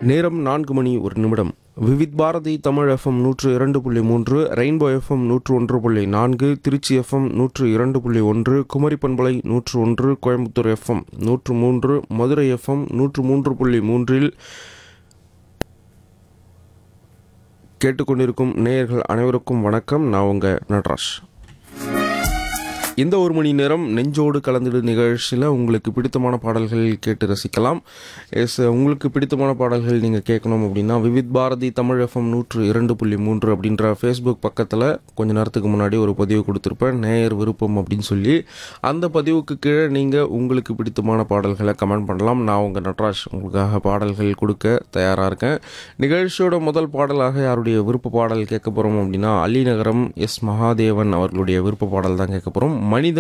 நேரம் நான்கு மணி ஒரு நிமிடம் விவித் பாரதி தமிழ் எஃப்எம் நூற்று இரண்டு புள்ளி மூன்று ரெயின்போ எஃப்எம் நூற்று ஒன்று புள்ளி நான்கு திருச்சி எஃப்எம் நூற்று இரண்டு புள்ளி ஒன்று குமரி பண்பலை நூற்று ஒன்று கோயம்புத்தூர் எஃப்எம் நூற்று மூன்று மதுரை எஃப்எம் நூற்று மூன்று புள்ளி மூன்றில் கேட்டுக்கொண்டிருக்கும் நேயர்கள் அனைவருக்கும் வணக்கம் நான் உங்கள் நட்ராஜ் இந்த ஒரு மணி நேரம் நெஞ்சோடு கலந்துடு நிகழ்ச்சியில் உங்களுக்கு பிடித்தமான பாடல்கள் கேட்டு ரசிக்கலாம் எஸ் உங்களுக்கு பிடித்தமான பாடல்கள் நீங்கள் கேட்கணும் அப்படின்னா விவித் பாரதி தமிழ் எஃப்எம் நூற்று இரண்டு புள்ளி மூன்று அப்படின்ற ஃபேஸ்புக் பக்கத்தில் கொஞ்ச நேரத்துக்கு முன்னாடி ஒரு பதிவு கொடுத்துருப்பேன் நேயர் விருப்பம் அப்படின்னு சொல்லி அந்த பதிவுக்கு கீழே நீங்கள் உங்களுக்கு பிடித்தமான பாடல்களை கமெண்ட் பண்ணலாம் நான் உங்கள் நட்ராஜ் உங்களுக்காக பாடல்கள் கொடுக்க தயாராக இருக்கேன் நிகழ்ச்சியோட முதல் பாடலாக யாருடைய விருப்ப பாடல் கேட்க போகிறோம் அப்படின்னா அலிநகரம் எஸ் மகாதேவன் அவர்களுடைய விருப்ப பாடல் தான் கேட்க போகிறோம் மனிதன்